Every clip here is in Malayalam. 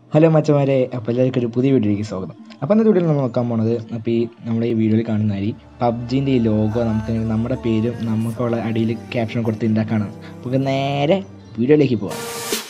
ഹലോ മച്ചമാരെ അപ്പോൾ എല്ലാവർക്കും ഒരു പുതിയ വീഡിയോയിലേക്ക് സ്വാഗതം അപ്പോൾ ഇന്നത്തെ വീഡിയോയിൽ നമ്മൾ നോക്കാൻ പോണത് അപ്പോൾ ഈ നമ്മൾ ഈ വീഡിയോയിൽ കാണുന്ന ഈ പബ്ജിൻ്റെ ഈ ലോഗോ നമുക്ക് ഇങ്ങനെ നമ്മുടെ പേരും നമുക്കുള്ള അടിയിൽ ക്യാപ്ഷൻ കൊടുത്ത് ഉണ്ടാക്കാണ് നമുക്ക് നേരെ വീഡിയോയിലേക്ക് പോവാം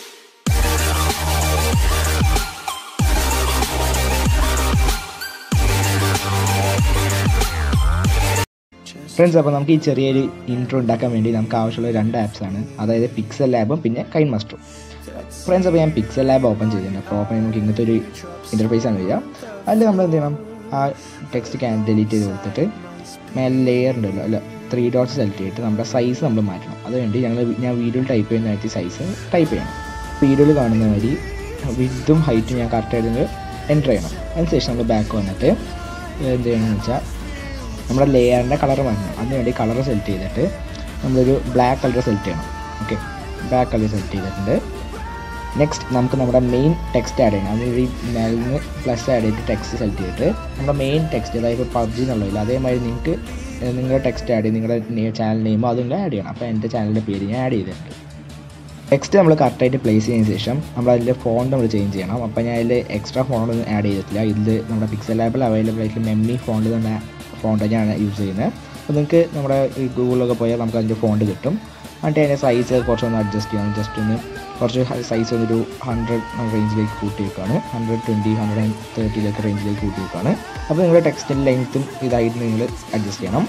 ഫ്രണ്ട്സ് അപ്പോൾ നമുക്ക് ഈ ചെറിയൊരു ഇൻട്രോ ഉണ്ടാക്കാൻ വേണ്ടി നമുക്ക് ആവശ്യമുള്ള രണ്ട് ആപ്സ് ആണ് അതായത് പിക്സൽ ലാബും പിന്നെ കൈൻ മാസ്റ്ററും ഫ്രണ്ട്സ് അപ്പോൾ ഞാൻ പിക്സൽ ലാബ് ഓപ്പൺ ചെയ്തിട്ടുണ്ട് അപ്പോൾ ഓപ്പൺ നമുക്ക് ഇങ്ങനത്തെ ഒരു ഇൻ്റർഫേസ് ആണ് വരിക അതിൽ നമ്മൾ എന്ത് ചെയ്യണം ആ ടെക്സ്റ്റ് ക്യാൻ ഡിലീറ്റ് ചെയ്ത് കൊടുത്തിട്ട് മേലെ ലെയർ ഉണ്ടല്ലോ അല്ല ത്രീ ഡോട്ട്സ് സെലക്ട് ചെയ്തിട്ട് നമ്മുടെ സൈസ് നമ്മൾ മാറ്റണം അതുവേണ്ടി ഞങ്ങൾ ഞാൻ വീഡിയോയിൽ ടൈപ്പ് ചെയ്യുന്ന ആയിട്ട് സൈസ് ടൈപ്പ് ചെയ്യണം വീഡിയോയിൽ കാണുന്ന മാതിരി വിത്തും ഹൈറ്റും ഞാൻ കറക്റ്റായിട്ട് എൻ്റർ ചെയ്യണം അതിനുശേഷം നമ്മൾ ബാക്ക് വന്നിട്ട് എന്ത് ചെയ്യണമെന്ന് വെച്ചാൽ നമ്മുടെ ലെയറിൻ്റെ കളർ മാറ്റണം അതിന് വേണ്ടി കളർ സെലക്ട് ചെയ്തിട്ട് നമ്മളൊരു ബ്ലാക്ക് കളർ സെലക്ട് ചെയ്യണം ഓക്കെ ബ്ലാക്ക് കളർ സെലക്ട് ചെയ്തിട്ടുണ്ട് നെക്സ്റ്റ് നമുക്ക് നമ്മുടെ മെയിൻ ടെക്സ്റ്റ് ആഡ് ചെയ്യണം അതിന് മേലിൽ നിന്ന് പ്ലസ് ആഡ് ചെയ്തിട്ട് ടെക്സ്റ്റ് സെലക്ട് ചെയ്തിട്ട് നമ്മുടെ മെയിൻ ടെക്സ്റ്റ് അതായത് പബ്ജി എന്നുള്ളതിൽ അതേമാതിരി നിങ്ങൾക്ക് നിങ്ങളുടെ ടെക്സ്റ്റ് ആഡ് ചെയ്ത് നിങ്ങളുടെ ചാനൽ നെയിമോ അത് നിങ്ങൾ ആഡ് ചെയ്യണം അപ്പോൾ എൻ്റെ ചാനലിൻ്റെ പേര് ഞാൻ ആഡ് ചെയ്തിട്ടുണ്ട് ടെക്സ്റ്റ് നമ്മൾ കറക്റ്റായിട്ട് പ്ലേസ് ചെയ്തതിന് ശേഷം നമ്മൾ അതിൻ്റെ ഫോണ്ട് നമ്മൾ ചേഞ്ച് ചെയ്യണം അപ്പോൾ ഞാൻ അതിൽ എക്സ്ട്രാ ഫോണ്ടൊന്നും ആഡ് ചെയ്തിട്ടില്ല ഇതിൽ നമ്മുടെ പിക്സൽ ലാബിൽ അവൈലബിൾ ആയിട്ടുള്ള മെമ്മി ഫോണ്ട് തന്നെ ഫോണ്ട് ഞാൻ യൂസ് ചെയ്യുന്നത് അപ്പോൾ നിങ്ങൾക്ക് നമ്മുടെ ഈ ഗൂഗിളിലൊക്കെ പോയാൽ നമുക്ക് അതിൻ്റെ ഫോണ്ട് കിട്ടും എന്നിട്ട് അതിൻ്റെ സൈസ് കുറച്ചൊന്ന് അഡ്ജസ്റ്റ് ചെയ്യണം ജസ്റ്റ് ഒന്ന് കുറച്ച് സൈസ് ഒന്നൊരു ഹൺഡ്രഡ് റേഞ്ചിലേക്ക് കൂട്ടി വെക്കുകയാണ് ഹൺഡ്രഡ് ട്വൻറ്റി ഹൺഡ്രഡ് ആൻഡ് തേർട്ടിയിലൊക്കെ റേഞ്ചിലേക്ക് കൂട്ടി വെക്കുകയാണ് അപ്പോൾ നിങ്ങളുടെ ടെക്സ്റ്റിൻ്റെ ലെങ്ത്തും ഇതായിട്ട് നിങ്ങൾ അഡ്ജസ്റ്റ് ചെയ്യണം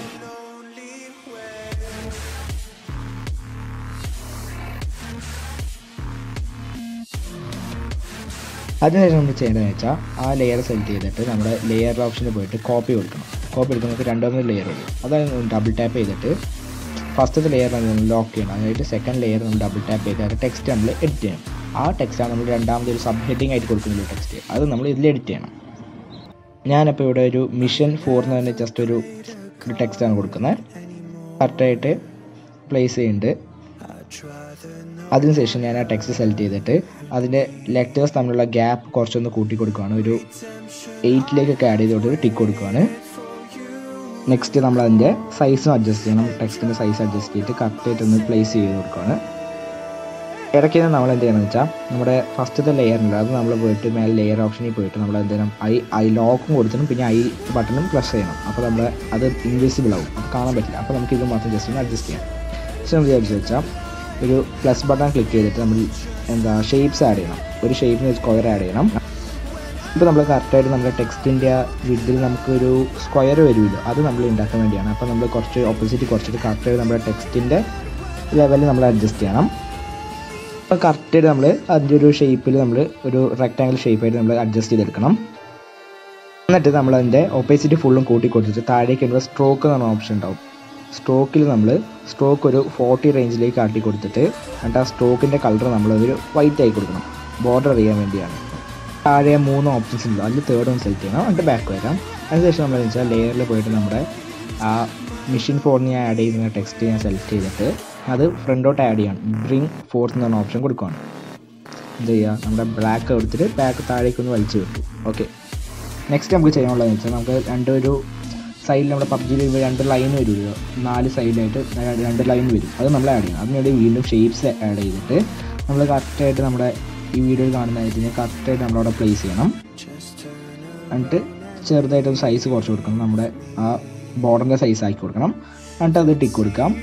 അതിനുശേഷം നമ്മൾ ചെയ്യേണ്ടതെന്ന് വെച്ചാൽ ആ ലെയർ സെലക്ട് ചെയ്തിട്ട് നമ്മുടെ ലെയർ ഓപ്ഷനിൽ പോയിട്ട് കോപ്പി കൊടുക്കണം കോപ്പി എടുക്കുമ്പോൾ നമുക്ക് രണ്ടാമത്തെ ലെയർ വരും അതായത് ഡബിൾ ടാപ്പ് ചെയ്തിട്ട് ഫസ്റ്റത്തെ ലെയർ നമ്മൾ ലോക്ക് ചെയ്യണം അതായത് സെക്കൻഡ് ലെയർ നമ്മൾ ഡബിൾ ടാപ്പ് ചെയ്തിട്ട് ടെക്സ്റ്റ് നമ്മൾ എഡിറ്റ് ചെയ്യണം ആ ടെക്സ്റ്റാണ് നമ്മൾ രണ്ടാമത് ഒരു സബ് ഹെഡിങ് ആയിട്ട് കൊടുക്കുന്ന ടെക്സ്റ്റ് അത് നമ്മൾ ഇതിൽ എഡിറ്റ് ചെയ്യണം ഞാനിപ്പോൾ ഇവിടെ ഒരു മിഷൻ ഫോർ എന്ന് പറഞ്ഞ ജസ്റ്റ് ഒരു ടെക്സ്റ്റാണ് കൊടുക്കുന്നത് കറക്റ്റായിട്ട് പ്ലേസ് ചെയ്യുന്നുണ്ട് അതിനുശേഷം ഞാൻ ആ ടെക്സ്റ്റ് സെലക്ട് ചെയ്തിട്ട് അതിൻ്റെ ലെറ്റേഴ്സ് തമ്മിലുള്ള ഗ്യാപ്പ് കുറച്ചൊന്ന് കൂട്ടി കൊടുക്കുകയാണ് ഒരു എയ്റ്റിലേക്കൊക്കെ ആഡ് ചെയ്ത് കൊടുത്ത് ടിക്ക് കൊടുക്കുകയാണ് നെക്സ്റ്റ് നമ്മൾ അതിൻ്റെ സൈസും അഡ്ജസ്റ്റ് ചെയ്യണം ടെക്സ്റ്റിൻ്റെ സൈസ് അഡ്ജസ്റ്റ് ചെയ്തിട്ട് കറക്റ്റായിട്ട് ഒന്ന് പ്ലേസ് ചെയ്ത് കൊടുക്കുകയാണ് ഇടയ്ക്ക് നമ്മൾ എന്ത് ചെയ്യണമെന്ന് വെച്ചാൽ നമ്മുടെ ഫസ്റ്റത്തെ ലെയർ ഉണ്ട് അത് നമ്മൾ പോയിട്ട് മേലെ ലെയർ ഓപ്ഷനിൽ പോയിട്ട് നമ്മൾ എന്ത് ചെയ്യണം ഐ ഐ ലോക്കും കൊടുത്തിട്ടും പിന്നെ ഐ ബട്ടണും പ്ലസ് ചെയ്യണം അപ്പോൾ നമ്മൾ അത് ഇൻവിസിബിൾ ആവും അത് കാണാൻ പറ്റില്ല അപ്പോൾ നമുക്ക് ഇത് മാത്രം ജസ്റ്റ് ഒന്ന് അഡ്ജസ്റ്റ് ചെയ്യാം പക്ഷെ നമ്മൾ വിചാരിച്ചു വെച്ചാൽ ഒരു പ്ലസ് ബട്ടൺ ക്ലിക്ക് ചെയ്തിട്ട് നമ്മൾ എന്താ ഷേപ്സ് ആഡ് ചെയ്യണം ഒരു ഷേപ്പിന് സ്ക്വയർ ആഡ് ചെയ്യണം ഇപ്പോൾ നമ്മൾ കറക്റ്റായിട്ട് നമ്മുടെ ടെക്സ്റ്റിൻ്റെ വിഡിൽ നമുക്കൊരു സ്ക്വയർ വരുമല്ലോ അത് നമ്മൾ ഉണ്ടാക്കാൻ വേണ്ടിയാണ് അപ്പോൾ നമ്മൾ കുറച്ച് ഓപ്പോസിറ്റ് കുറച്ചിട്ട് കറക്റ്റായിട്ട് നമ്മുടെ ടെക്സ്റ്റിൻ്റെ ലെവലിൽ നമ്മൾ അഡ്ജസ്റ്റ് ചെയ്യണം അപ്പോൾ കറക്റ്റായിട്ട് നമ്മൾ അതിൻ്റെ ഒരു ഷേപ്പിൽ നമ്മൾ ഒരു റെക്റ്റാങ്കിൾ ഷേപ്പായിട്ട് നമ്മൾ അഡ്ജസ്റ്റ് ചെയ്തെടുക്കണം എന്നിട്ട് നമ്മൾ അതിൻ്റെ ഓപ്പോസിറ്റ് ഫുള്ളും കൂട്ടി കൊടുത്തിട്ട് താഴേക്ക് വരുമ്പോൾ സ്ട്രോക്ക് എന്ന് പറഞ്ഞ ഓപ്ഷൻ ഉണ്ടാവും സ്ട്രോക്കിൽ നമ്മൾ സ്ട്രോക്ക് ഒരു ഫോർട്ടി റേഞ്ചിലേക്ക് കാട്ടി കൊടുത്തിട്ട് എന്നിട്ട് ആ സ്ട്രോക്കിൻ്റെ കളർ നമ്മൾ ഒരു വൈറ്റ് ആയി കൊടുക്കണം ബോർഡർ ചെയ്യാൻ വേണ്ടിയാണ് താഴെ മൂന്ന് ഓപ്ഷൻസ് ഉണ്ട് അതിൽ തേർഡ് ഒന്ന് സെലക്ട് ചെയ്യണം എന്നിട്ട് ബാക്ക് വരാം അതിനുശേഷം നമ്മൾ വെച്ചാൽ ലെയറിൽ പോയിട്ട് നമ്മുടെ ആ മെഷീൻ ഫോണിന് ഞാൻ ആഡ് ചെയ്യുന്ന ടെക്സ്റ്റ് ഞാൻ സെലക്ട് ചെയ്തിട്ട് അത് ഫ്രണ്ടോട്ട് ആഡ് ചെയ്യണം ബ്രിങ് ഫോർത്ത് എന്ന് പറഞ്ഞ ഓപ്ഷൻ കൊടുക്കുകയാണ് എന്ത് ചെയ്യുക നമ്മുടെ ബ്ലാക്ക് എടുത്തിട്ട് ബാക്ക് താഴേക്ക് ഒന്ന് വലിച്ചു കിട്ടും ഓക്കെ നെക്സ്റ്റ് നമുക്ക് ചെയ്യാനുള്ളതെന്ന് വെച്ചാൽ നമുക്ക് രണ്ടൊരു സൈഡിൽ നമ്മുടെ പബ്ജിയിൽ വരുമ്പോൾ രണ്ട് ലൈൻ വരുമല്ലോ നാല് സൈഡിലായിട്ട് രണ്ട് ലൈൻ വരും അത് നമ്മൾ ആഡ് ചെയ്യണം അതിനുവേണ്ടി വീണ്ടും ഷേപ്സ് ആഡ് ചെയ്തിട്ട് നമ്മൾ കറക്റ്റായിട്ട് നമ്മുടെ ഈ വീഡിയോയിൽ കാണുന്ന ഇതിനെ കറക്റ്റായിട്ട് നമ്മളവിടെ പ്ലേസ് ചെയ്യണം എന്നിട്ട് ചെറുതായിട്ടൊരു സൈസ് കുറച്ച് കൊടുക്കണം നമ്മുടെ ആ ബോർഡറിൻ്റെ സൈസ് ആക്കി കൊടുക്കണം എന്നിട്ട് അത് ടിക്ക് കൊടുക്കാം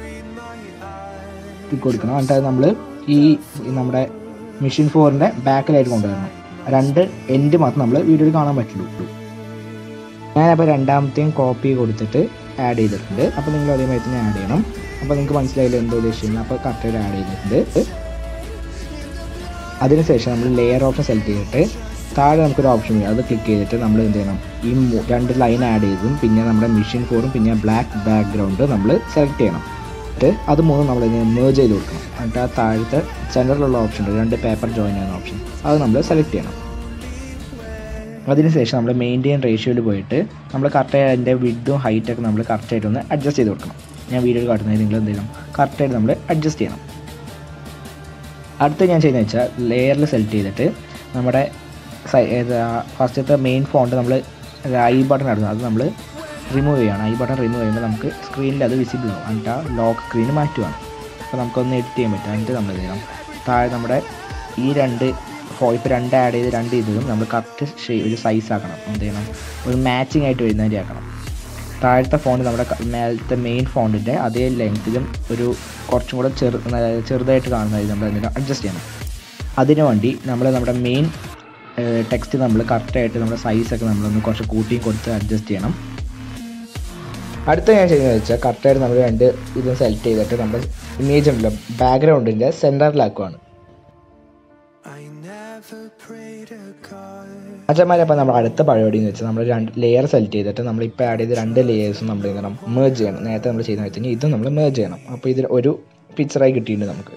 ടിക്ക് കൊടുക്കണം എന്നിട്ട് അത് നമ്മൾ ഈ നമ്മുടെ മെഷീൻ ഫോറിൻ്റെ ബാക്കിലായിട്ട് കൊണ്ടുവരണം രണ്ട് എൻഡ് മാത്രം നമ്മൾ വീഡിയോയിൽ കാണാൻ പറ്റുള്ളൂ ഞാനപ്പോൾ രണ്ടാമത്തെയും കോപ്പി കൊടുത്തിട്ട് ആഡ് ചെയ്തിട്ടുണ്ട് അപ്പോൾ നിങ്ങൾ അതേമാതിരി തന്നെ ആഡ് ചെയ്യണം അപ്പോൾ നിങ്ങൾക്ക് മനസ്സിലായില്ല എന്തോ ഉദ്ദേശിക്കുന്നത് അപ്പോൾ കറക്റ്റായിട്ട് ആഡ് ചെയ്തിട്ടുണ്ട് അതിനുശേഷം നമ്മൾ ലെയർ ഓപ്ഷൻ സെലക്ട് ചെയ്തിട്ട് താഴെ നമുക്കൊരു ഓപ്ഷൻ വരും അത് ക്ലിക്ക് ചെയ്തിട്ട് നമ്മൾ എന്ത് ചെയ്യണം ഈ രണ്ട് ലൈൻ ആഡ് ചെയ്തും പിന്നെ നമ്മുടെ മെഷീൻ ഫോറും പിന്നെ ബ്ലാക്ക് ബാക്ക്ഗ്രൗണ്ട് നമ്മൾ സെലക്ട് ചെയ്യണം എന്നിട്ട് അത് മൂന്നും നമ്മൾ മേജ് ചെയ്ത് കൊടുക്കണം എന്നിട്ട് ആ താഴത്തെ സെൻറ്ററിലുള്ള ഓപ്ഷൻ ഉണ്ട് രണ്ട് പേപ്പർ ജോയിൻ ചെയ്യുന്ന ഓപ്ഷൻ അത് നമ്മൾ സെലക്ട് ചെയ്യണം അതിനുശേഷം നമ്മൾ മെയിൻറ്റെയിൻ റേഷ്യോയിൽ പോയിട്ട് നമ്മൾ കറക്റ്റായി അതിൻ്റെ വിഡും ഹൈറ്റൊക്കെ നമ്മൾ കറക്റ്റായിട്ട് ഒന്ന് അഡ്ജസ്റ്റ് ചെയ്ത് കൊടുക്കണം ഞാൻ വീഡിയോയിൽ കാട്ടുന്നത് നിങ്ങൾ എന്ത് ചെയ്യണം കറക്റ്റായിട്ട് നമ്മൾ അഡ്ജസ്റ്റ് ചെയ്യണം അടുത്ത് ഞാൻ ചെയ്യുന്നത് വെച്ചാൽ ലെയറിൽ സെലക്ട് ചെയ്തിട്ട് നമ്മുടെ ഫസ്റ്റത്തെ മെയിൻ ഫോണ്ട് നമ്മൾ ഐ ബട്ടൺ ഇടുന്നത് അത് നമ്മൾ റിമൂവ് ചെയ്യണം ഐ ബട്ടൺ റിമൂവ് ചെയ്യുമ്പോൾ നമുക്ക് സ്ക്രീനിൽ അത് വിസിബിൾ ആവും എന്നിട്ട് ആ ലോക്ക് സ്ക്രീൻ മാറ്റുവാണ് അപ്പോൾ നമുക്കൊന്ന് എഡിറ്റ് ചെയ്യാൻ പറ്റും എന്നിട്ട് നമ്മൾ എന്ത് ചെയ്യണം താഴെ നമ്മുടെ ഈ രണ്ട് ഇപ്പോൾ രണ്ട് ആഡ് ചെയ്ത് രണ്ട് ഇതിലും നമ്മൾ കറക്റ്റ് ഒരു സൈസ് ആക്കണം എന്ത് ചെയ്യണം ഒരു മാച്ചിങ് ആയിട്ട് വരുന്നതിൻ്റെ ആക്കണം താഴത്തെ ഫോണ്ട് നമ്മുടെ ക- മേലത്തെ മെയിൻ ഫോണ്ടിൻ്റെ അതേ ലെങ്ത്തിലും ഒരു കുറച്ചും കൂടെ ചെറു ചെറുതായിട്ട് കാണുന്ന രീതി നമ്മൾ എന്തെങ്കിലും അഡ്ജസ്റ്റ് ചെയ്യണം അതിനു വേണ്ടി നമ്മൾ നമ്മുടെ മെയിൻ ടെക്സ്റ്റ് നമ്മൾ കറക്റ്റായിട്ട് നമ്മുടെ സൈസൊക്കെ നമ്മളൊന്ന് കുറച്ച് കൂട്ടിയും കൊടുത്ത് അഡ്ജസ്റ്റ് ചെയ്യണം അടുത്ത ഞാൻ ചെയ്യുന്നത് വെച്ചാൽ കറക്റ്റായിട്ട് നമ്മൾ രണ്ട് ഇത് സെലക്ട് ചെയ്തിട്ട് നമ്മൾ ഇമേജ് ഉണ്ടല്ലോ ബാക്ക്ഗ്രൗണ്ടിൻ്റെ സെൻറ്ററിലാക്കുവാണ് അച്ഛന്മാരെ അപ്പോൾ നമ്മൾ അടുത്ത പരിപാടി എന്ന് വെച്ചാൽ നമ്മൾ രണ്ട് ലെയർ സെലക്ട് ചെയ്തിട്ട് നമ്മൾ ഇപ്പോൾ ആഡ് ചെയ്ത രണ്ട് ലെയേഴ്സും നമ്മൾ എന്ത് ചെയ്യണം മേർജ് ചെയ്യണം നേരത്തെ നമ്മൾ ചെയ്യുന്ന വെച്ചാൽ ഇതും നമ്മൾ മേർജ് ചെയ്യണം അപ്പോൾ ഇതിൽ ഒരു പിക്ചറായി കിട്ടിയിട്ടുണ്ട് നമുക്ക്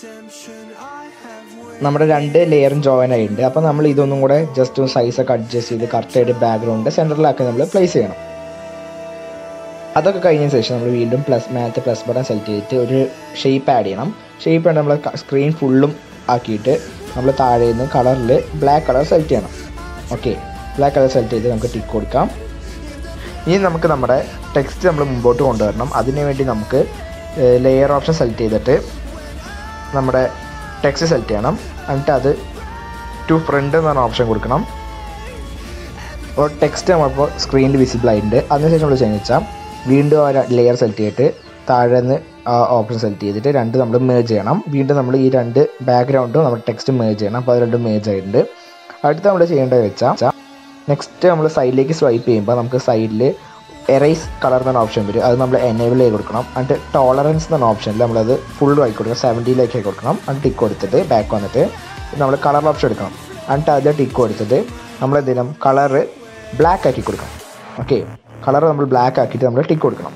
നമ്മുടെ രണ്ട് ലെയറും ജോയിൻ ആയിട്ടുണ്ട് അപ്പോൾ നമ്മൾ ഇതൊന്നും കൂടെ ജസ്റ്റ് ഒന്ന് സൈസൊക്കെ അഡ്ജസ്റ്റ് ചെയ്ത് കറക്റ്റായിട്ട് ബാക്ക്ഗ്രൗണ്ട് സെൻറ്ററിലാക്കി നമ്മൾ പ്ലേസ് ചെയ്യണം അതൊക്കെ കഴിഞ്ഞ ശേഷം നമ്മൾ വീണ്ടും പ്ലസ് മാത്ത് പ്ലസ് ബട്ടൺ സെലക്ട് ചെയ്തിട്ട് ഒരു ഷേപ്പ് ആഡ് ചെയ്യണം ഷേപ്പ് ആണ് നമ്മൾ സ്ക്രീൻ ഫുള്ളും ആക്കിയിട്ട് നമ്മൾ താഴെ നിന്ന് കളറിൽ ബ്ലാക്ക് കളർ സെലക്ട് ചെയ്യണം ഓക്കെ ബ്ലാക്ക് കളർ സെലക്ട് ചെയ്ത് നമുക്ക് ടിക്ക് കൊടുക്കാം ഇനി നമുക്ക് നമ്മുടെ ടെക്സ്റ്റ് നമ്മൾ മുമ്പോട്ട് കൊണ്ടുവരണം അതിന് വേണ്ടി നമുക്ക് ലെയർ ഓപ്ഷൻ സെലക്ട് ചെയ്തിട്ട് നമ്മുടെ ടെക്സ്റ്റ് സെലക്ട് ചെയ്യണം എന്നിട്ട് അത് ടു ഫ്രണ്ട് എന്ന് പറഞ്ഞ ഓപ്ഷൻ കൊടുക്കണം അപ്പോൾ ടെക്സ്റ്റ് നമ്മളിപ്പോൾ സ്ക്രീനിൽ വിസിബിൾ ആയിട്ടുണ്ട് അതിനുശേഷം നമ്മൾ ചെയ്യുന്നത് വെച്ചാൽ വീണ്ടും ആ ലെയർ സെലക്ട് ചെയ്തിട്ട് താഴെ നിന്ന് ആ ഓപ്ഷൻ സെലക്ട് ചെയ്തിട്ട് രണ്ട് നമ്മൾ മേജ് ചെയ്യണം വീണ്ടും നമ്മൾ ഈ രണ്ട് ബാക്ക്ഗ്രൗണ്ടും നമ്മുടെ ടെക്സ്റ്റ് മേജ് ചെയ്യണം അപ്പോൾ അത് രണ്ടും മേജ് ആയിട്ടുണ്ട് അടുത്ത് നമ്മൾ ചെയ്യേണ്ടത് വെച്ചാൽ നെക്സ്റ്റ് നമ്മൾ സൈഡിലേക്ക് സ്വൈപ്പ് ചെയ്യുമ്പോൾ നമുക്ക് സൈഡിൽ എറൈസ് കളർ എന്ന ഓപ്ഷൻ വരും അത് നമ്മൾ എനേബിൾ ചെയ്ത് കൊടുക്കണം എന്നിട്ട് ടോളറൻസ് എന്ന ഓപ്ഷനിൽ നമ്മളത് ഫുൾ ആക്കി കൊടുക്കണം സെവൻറ്റിയിലേക്ക് ആക്കി കൊടുക്കണം എന്നിട്ട് ടിക്ക് കൊടുത്തിട്ട് ബാക്ക് വന്നിട്ട് നമ്മൾ കളർ ഓപ്ഷൻ എടുക്കണം എന്നിട്ട് അതിൽ ടിക്ക് കൊടുത്തിട്ട് നമ്മൾ എന്ത് ചെയ്യണം കളറ് ബ്ലാക്ക് ആക്കി കൊടുക്കണം ഓക്കെ കളർ നമ്മൾ ബ്ലാക്ക് ആക്കിയിട്ട് നമ്മൾ ടിക്ക് കൊടുക്കണം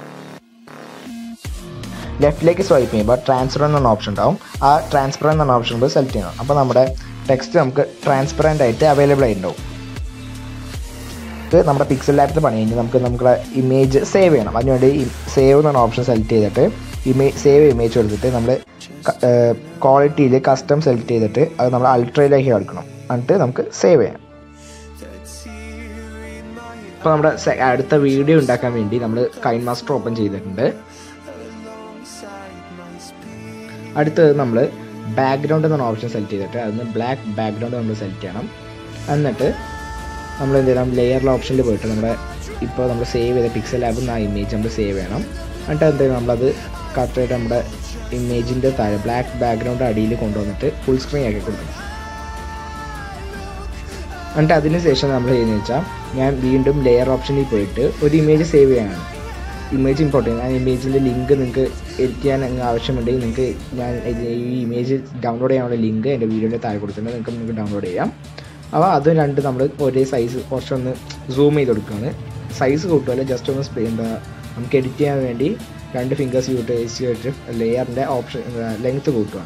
ലെഫ്റ്റിലേക്ക് സ്വൈപ്പ് ചെയ്യുമ്പോൾ ട്രാൻസ്പെറൻറ്റ് എന്ന ഓപ്ഷൻ ഉണ്ടാവും ആ ട്രാൻസ്പെറൻറ്റ് എന്ന ഓപ്ഷൻ സെലക്ട് ചെയ്യണം അപ്പോൾ നമ്മുടെ ടെക്സ്റ്റ് നമുക്ക് ട്രാൻസ്പെറൻ്റ് ആയിട്ട് അവൈലബിൾ ആയിട്ടുണ്ടാവും ഇത് നമ്മുടെ പിക്സൽ ലാപ്പിൽ പണി കഴിഞ്ഞ് നമുക്ക് നമ്മുടെ ഇമേജ് സേവ് ചെയ്യണം അതിനുവേണ്ടി സേവ് എന്ന ഓപ്ഷൻ സെലക്ട് ചെയ്തിട്ട് ഇമേജ് സേവ് ഇമേജ് കൊടുത്തിട്ട് നമ്മൾ ക്വാളിറ്റിയിൽ കസ്റ്റം സെലക്ട് ചെയ്തിട്ട് അത് നമ്മൾ അൾട്രയിലേക്ക് എടുക്കണം എന്നിട്ട് നമുക്ക് സേവ് ചെയ്യാം ഇപ്പോൾ നമ്മുടെ സെ- അടുത്ത വീഡിയോ ഉണ്ടാക്കാൻ വേണ്ടി നമ്മൾ കൈൻ മാസ്റ്റർ ഓപ്പൺ ചെയ്തിട്ടുണ്ട് അടുത്തത് നമ്മൾ ബാക്ക്ഗ്രൗണ്ട് എന്ന ഓപ്ഷൻ സെലക്ട് ചെയ്തിട്ട് അതിന് ബ്ലാക്ക് ബാക്ക്ഗ്രൗണ്ട് നമ്മൾ സെലക്ട് ചെയ്യണം എന്നിട്ട് നമ്മൾ എന്ത് ചെയ്യണം ലെയറിലെ ഓപ്ഷനിൽ പോയിട്ട് നമ്മുടെ ഇപ്പോൾ നമ്മൾ സേവ് ചെയ്ത പിക്സൽ ലാബിൽ നിന്ന് ആ ഇമേജ് നമ്മൾ സേവ് ചെയ്യണം എന്നിട്ട് എന്ത് ചെയ്യണം നമ്മളത് കറക്റ്റായിട്ട് നമ്മുടെ ഇമേജിൻ്റെ താഴെ ബ്ലാക്ക് ബാക്ക്ഗ്രൗണ്ട് അടിയിൽ കൊണ്ടുവന്നിട്ട് ഫുൾ സ്ക്രീൻ ആക്കി കൊടുക്കണം എന്നിട്ട് അതിന് ശേഷം നമ്മൾ ചെയ്യുന്നത് വെച്ചാൽ ഞാൻ വീണ്ടും ലെയർ ഓപ്ഷനിൽ പോയിട്ട് ഒരു ഇമേജ് സേവ് ചെയ്യാനാണ് ഇമേജ് ഇമ്പോർട്ടൻ്റ് ആ ഇമേജിൻ്റെ ലിങ്ക് നിങ്ങൾക്ക് എഡിറ്റ് ചെയ്യാൻ അങ്ങ് ആവശ്യമുണ്ടെങ്കിൽ നിങ്ങൾക്ക് ഞാൻ ഇത് ഈ ഇമേജ് ഡൗൺലോഡ് ചെയ്യാനുള്ള ലിങ്ക് എൻ്റെ വീഡിയോയുടെ താഴെ കൊടുത്തിട്ടുണ്ട് നിങ്ങൾക്ക് നിങ്ങൾക്ക് ഡൗൺലോഡ് ചെയ്യാം അപ്പോൾ അത് രണ്ട് നമ്മൾ ഒരേ സൈസ് കുറച്ചൊന്ന് സൂം ചെയ്ത് കൊടുക്കുകയാണ് സൈസ് കൂട്ടുമല്ല ജസ്റ്റ് ഒന്ന് സ്പ്രേ എന്താ നമുക്ക് എഡിറ്റ് ചെയ്യാൻ വേണ്ടി രണ്ട് ഫിംഗേഴ്സ് യൂട്ടിലൈസ് ചെയ്തിട്ട് ലെയറിൻ്റെ ഓപ്ഷൻ ലെങ്ത്ത് കൂട്ടുകയാണ്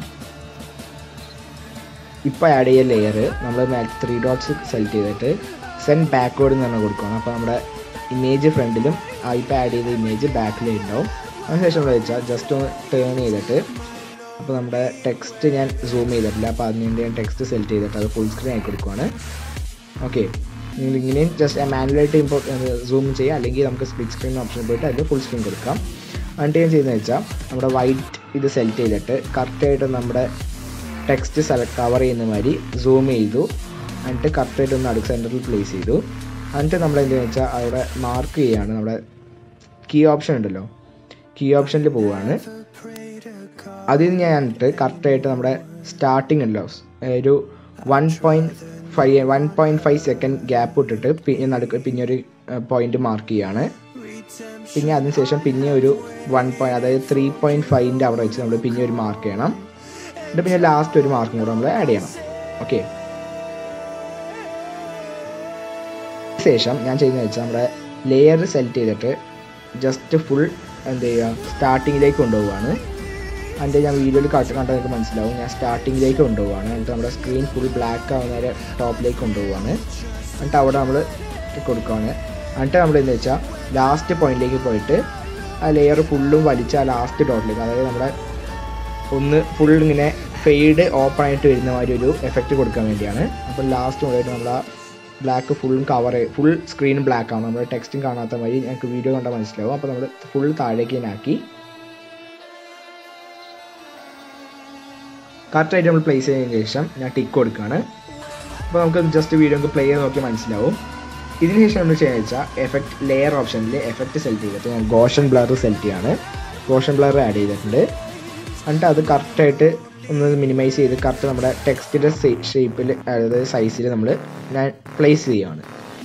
ഇപ്പോൾ ആഡ് ചെയ്ത ലെയർ നമ്മൾ ത്രീ ഡോട്ട്സ് സെലക്ട് ചെയ്തിട്ട് സെൻഡ് ബാക്ക്വേർഡ് എന്ന് തന്നെ കൊടുക്കണം അപ്പോൾ നമ്മുടെ ഇമേജ് ഫ്രണ്ടിലും ഇപ്പോൾ ആഡ് ചെയ്ത ഇമേജ് ബാക്കിലും ഉണ്ടാവും അതിനുശേഷം നമ്മൾ വെച്ചാൽ ജസ്റ്റ് ഒന്ന് ടേൺ ചെയ്തിട്ട് അപ്പോൾ നമ്മുടെ ടെക്സ്റ്റ് ഞാൻ സൂം ചെയ്തിട്ടില്ല അപ്പോൾ അതിന് വേണ്ടി ഞാൻ ടെക്സ്റ്റ് സെലക്ട് ചെയ്തിട്ട് അത് ഫുൾ സ്ക്രീൻ ആയി കൊടുക്കുവാണ് ഓക്കെ നിങ്ങൾ ഇങ്ങനെയും ജസ്റ്റ് മാനുവലായിട്ട് ഇപ്പോൾ സൂം ചെയ്യുക അല്ലെങ്കിൽ നമുക്ക് സ്പ്ലിറ്റ് സ്ക്രീൻ ഓപ്ഷൻ പോയിട്ട് അതിൽ ഫുൾ സ്ക്രീൻ കൊടുക്കാം എന്നിട്ട് ഞാൻ ചെയ്യുന്നത് വെച്ചാൽ നമ്മുടെ വൈറ്റ് ഇത് സെലക്ട് ചെയ്തിട്ട് കറക്റ്റായിട്ട് നമ്മുടെ ടെക്സ്റ്റ് സെലക്ട് കവർ ചെയ്യുന്ന മാതിരി സൂം ചെയ്തു എന്നിട്ട് കറക്റ്റായിട്ട് ഒന്ന് അടുക്ക് സെൻറ്ററിൽ പ്ലേസ് ചെയ്തു എന്നിട്ട് നമ്മൾ എന്താണെന്ന് വെച്ചാൽ അവിടെ മാർക്ക് ചെയ്യുകയാണ് നമ്മുടെ കീ ഓപ്ഷൻ ഉണ്ടല്ലോ കീ ഓപ്ഷനിൽ പോവുകയാണ് അതിൽ നിന്ന് ഞാൻ എന്നിട്ട് കറക്റ്റായിട്ട് നമ്മുടെ സ്റ്റാർട്ടിങ് ഉണ്ടല്ലോ ഒരു one point five one point five second gap ഇട്ടിട്ട് പിന്നെ നടുക്ക് പിന്നെ ഒരു പോയിന്റ് മാർക്ക് ചെയ്യാണ് പിന്നെ അതിനുശേഷം പിന്നെ ഒരു വൺ പോയിന്റ് അതായത് ത്രീ പോയിൻറ്റ് ഫൈവിൻ്റെ അവിടെ വെച്ച് നമ്മൾ പിന്നെ ഒരു മാർക്ക് ചെയ്യണം എന്നിട്ട് പിന്നെ ലാസ്റ്റ് ഒരു മാർക്കും കൂടെ നമ്മൾ ആഡ് ചെയ്യണം ഓക്കെ ശേഷം ഞാൻ ചെയ്യുന്നത് വെച്ചാൽ നമ്മുടെ ലെയർ സെലക്ട് ചെയ്തിട്ട് ജസ്റ്റ് ഫുൾ എന്ത് ചെയ്യുക സ്റ്റാർട്ടിങ്ങിലേക്ക് കൊണ്ടുപോവുകയാണ് അതിൻ്റെ ഞാൻ വീഡിയോയിൽ കട്ട് കണ്ടാൽ നിങ്ങൾക്ക് മനസ്സിലാവും ഞാൻ സ്റ്റാർട്ടിങ്ങിലേക്ക് കൊണ്ടുപോവുകയാണ് എന്നിട്ട് നമ്മുടെ സ്ക്രീൻ ഫുൾ ബ്ലാക്ക് ആവുന്നവരെ ടോപ്പിലേക്ക് കൊണ്ടുപോവുകയാണ് എന്നിട്ട് അവിടെ നമ്മൾ കൊടുക്കുകയാണ് എന്നിട്ട് നമ്മൾ എന്താ വെച്ചാൽ ലാസ്റ്റ് പോയിന്റിലേക്ക് പോയിട്ട് ആ ലെയർ ഫുള്ളും വലിച്ച് ആ ലാസ്റ്റ് ഡോട്ടിലേക്ക് അതായത് നമ്മുടെ ഒന്ന് ഫുൾ ഇങ്ങനെ ഫെയ്ഡ് ഓപ്പൺ ആയിട്ട് വരുന്ന മാതിരി ഒരു എഫക്റ്റ് കൊടുക്കാൻ വേണ്ടിയാണ് അപ്പോൾ ലാസ്റ്റ് കൊണ്ടുപോയിട്ട് നമ്മൾ ആ ബ്ലാക്ക് ഫുള്ളും കവർ ഫുൾ സ്ക്രീൻ ബ്ലാക്ക് ആണ് നമ്മൾ ടെക്സ്റ്റും കാണാത്ത മാതിരി ഞങ്ങൾക്ക് വീഡിയോ കണ്ടാൽ മനസ്സിലാവും അപ്പോൾ നമ്മൾ ഫുൾ താഴേക്ക് തന്നെ ആക്കി കറക്റ്റായിട്ട് നമ്മൾ പ്ലേസ് ചെയ്തതിന് ശേഷം ഞാൻ ടിക്ക് കൊടുക്കുകയാണ് അപ്പോൾ നമുക്ക് ജസ്റ്റ് വീഡിയോ നമുക്ക് പ്ലേ ചെയ്ത് നോക്കി മനസ്സിലാവും ഇതിന് ശേഷം നമ്മൾ ചെയ്യുക വെച്ചാൽ എഫക്റ്റ് ലെയർ ഓപ്ഷനിൽ എഫക്റ്റ് സെലക്ട് ചെയ്തിട്ട് ഞാൻ ഗോഷൻ ബ്ലർ സെലക്ട് ചെയ്യാണ് ഗോഷൻ ബ്ലർ ആഡ് ചെയ്തിട്ടുണ്ട് എന്നിട്ട് അത് കറക്റ്റായിട്ട് ഒന്ന് മിനിമൈസ് ചെയ്ത് കറക്റ്റ് നമ്മുടെ ടെക്സ്റ്റിൻ്റെ ഷേപ്പിൽ അതായത് സൈസിൽ നമ്മൾ ഞാൻ പ്ലേസ് ചെയ്യുകയാണ്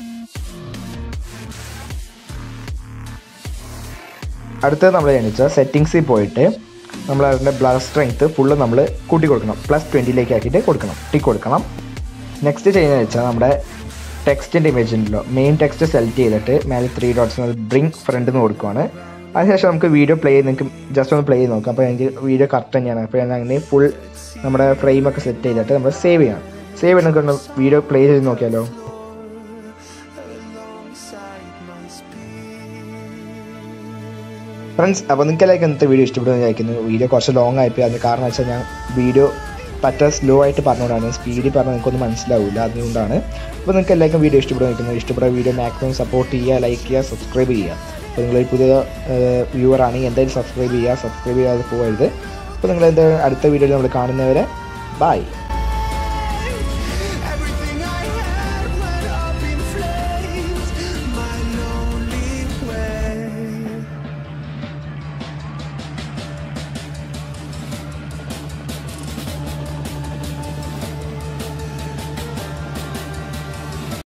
അടുത്തത് നമ്മൾ ചെയ്യുന്നത് സെറ്റിങ്സിൽ പോയിട്ട് നമ്മൾ അതിൻ്റെ ബ്ലർ സ്ട്രെങ്ത് ഫുള്ള് നമ്മൾ കൂട്ടി കൊടുക്കണം പ്ലസ് ട്വൻറ്റിയിലേക്ക് ആക്കിയിട്ട് കൊടുക്കണം ടിക്ക് കൊടുക്കണം നെക്സ്റ്റ് ചെയ്യുന്നത് വെച്ചാൽ നമ്മുടെ ടെക്സ്റ്റിൻ്റെ ഇമേജ് ഉണ്ടല്ലോ മെയിൻ ടെക്സ്റ്റ് സെലക്ട് ചെയ്തിട്ട് മേലെ ത്രീ ഡോട്ട്സ് ബ്രിങ് ഫ്രണ്ട് എന്ന് കൊടുക്കുവാണ് അതിനുശേഷം നമുക്ക് വീഡിയോ പ്ലേ ചെയ്ത് നിങ്ങൾക്ക് ജസ്റ്റ് ഒന്ന് പ്ലേ ചെയ്ത് നോക്കാം അപ്പോൾ എനിക്ക് വീഡിയോ കറക്റ്റ് തന്നെയാണ് അപ്പോൾ ഞാൻ അങ്ങനെ ഫുൾ നമ്മുടെ ഫ്രെയിമൊക്കെ സെറ്റ് ചെയ്തിട്ട് നമ്മൾ സേവ് ചെയ്യണം സേവ് ചെയ്ത് നമുക്ക് വീഡിയോ പ്ലേ ചെയ്ത് നോക്കിയാലോ ഫ്രണ്ട്സ് അപ്പോൾ നിങ്ങൾക്ക് എല്ലാവർക്കും ഇന്നത്തെ വീഡിയോ ഇഷ്ടപ്പെടുമെന്ന് വിചാരിക്കുന്നു വീഡിയോ കുറച്ച് ലോങ് ആയിപ്പോയി അതിന് കാരണം വെച്ചാൽ ഞാൻ വീഡിയോ പറ്റ സ്ലോ ആയിട്ട് പറഞ്ഞുകൊണ്ടാണ് സ്പീഡിൽ പറഞ്ഞാൽ നിങ്ങൾക്കൊന്നും മനസ്സിലാവില്ല അതുകൊണ്ടാണ് അപ്പോൾ നിങ്ങൾക്ക് എല്ലാവർക്കും വീഡിയോ ഇഷ്ടപ്പെടുന്നു ഇഷ്ടപ്പെട്ട വീഡിയോ മാക്സിമം സപ്പോർട്ട് ചെയ്യുക ലൈക്ക് ചെയ്യുക സബ്സ്ക്രൈബ് ചെയ്യുക അപ്പോൾ നിങ്ങളൊരു പുതിയ വ്യൂവർ ആണെങ്കിൽ എന്തായാലും സബ്സ്ക്രൈബ് ചെയ്യുക സബ്സ്ക്രൈബ് ചെയ്യാതെ പോകരുത് അപ്പോൾ നിങ്ങൾ എന്താ അടുത്ത വീഡിയോയിൽ നമ്മൾ കാണുന്നവരെ ബൈ